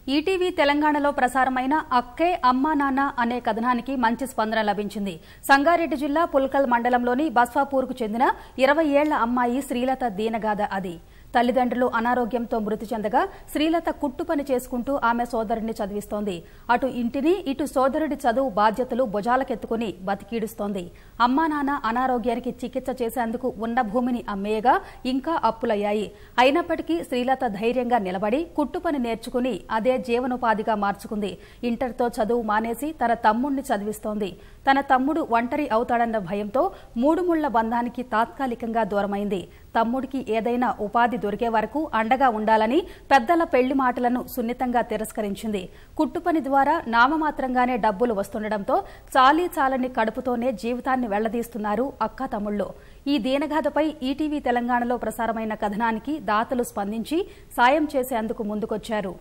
ETV తెలంగాణలో ప్రసారమైన అక్కే అమ్మా నాన్న అనే కథనానికి మంచి స్పందన లభించింది సంగారెడ్డి జిల్లా పుల్కల్ మండలంలోని బస్వాపూర్కు చెందిన ఇరవై ఏళ్ల అమ్మాయి శ్రీలత దీనగాథ అది తల్లిదండ్రులు అనారోగ్యంతో మృతి చెందగా శ్రీలత కుట్టు పని చేసుకుంటూ ఆమె సోదరుడిని చదివిస్తోంది అటు ఇంటిని ఇటు సోదరుడి చదువు బాధ్యతలు భుజాలకెత్తుకుని బతికీడుస్తోంది అమ్మా నాన్న అనారోగ్యానికి చికిత్స చేసేందుకు ఉన్న భూమిని అమ్మేయగా ఇంకా అప్పులయ్యాయి అయినప్పటికీ శ్రీలత ధైర్యంగా నిలబడి కుట్టు పని నేర్చుకుని అదే జీవనోపాధిగా మార్చుకుంది ఇంటర్తో చదువు మానేసి తన తమ్ముణ్ణి చదివిస్తోంది తన తమ్ముడు ఒంటరి అవుతాడన్న భయంతో మూడు ముళ్ల బంధానికి తాత్కాలికంగా దూరమైంది తమ్ముడికి ఏదైనా ఉపాధి దొరికే వరకు అండగా ఉండాలని పెద్దల పెళ్లి మాటలను సున్నితంగా తిరస్కరించింది కుట్టుపని ద్వారా నామమాత్రంగానే డబ్బులు వస్తుండటంతో చాలీ చాలని కడుపుతోనే జీవితాన్ని వెళ్లదీస్తున్నారు అక్క తమ్ముళ్ళు ఈ దీనగాథపై ఈటీవీ తెలంగాణలో ప్రసారమైన కథనానికి దాతలు స్పందించి సాయం చేసేందుకు ముందుకొచ్చారు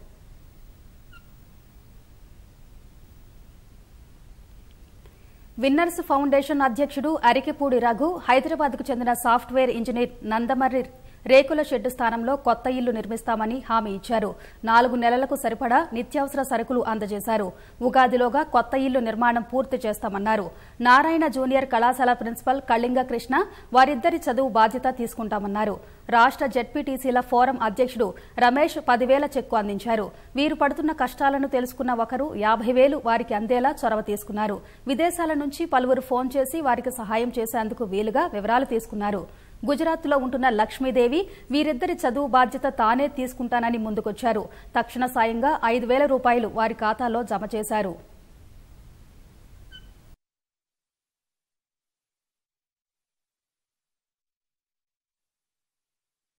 విన్నర్స్ ఫౌండేషన్ అధ్యక్షుడు అరికెపూడి రఘు హైదరాబాద్కు చెందిన సాఫ్ట్వేర్ ఇంజనీర్ నందమర్రి రేకుల షెడ్డు స్థానంలో కొత్త ఇల్లు నిర్మిస్తామని హామీ ఇచ్చారు నాలుగు నెలలకు సరిపడా నిత్యావసర సరుకులు అందజేశారు ఉగాదిలోగా కొత్త ఇల్లు నిర్మాణం పూర్తి చేస్తామన్నారు నారాయణ జూనియర్ కళాశాల ప్రిన్సిపల్ కళింగ కృష్ణ వారిద్దరి చదువు బాధ్యత తీసుకుంటామన్నారు రాష్ట్ర జెడ్పీటీసీల ఫోరం అధ్యక్షుడు రమేష్ పదివేల చెక్కు అందించారు వీరు పడుతున్న కష్టాలను తెలుసుకున్న ఒకరు యాభై వేలు వారికి అందేలా చొరవ తీసుకున్నారు విదేశాల నుంచి పలువురు ఫోన్ చేసి వారికి సహాయం చేసేందుకు వీలుగా వివరాలు తీసుకున్నారు గుజరాత్లో ఉంటున్న లక్ష్మీదేవి వీరిద్దరి చదువు బాధ్యత తానే తీసుకుంటానని ముందుకొచ్చారు తక్షణ సాయంగా ఐదు వేల రూపాయలు వారి ఖాతాలో జమ చేశారు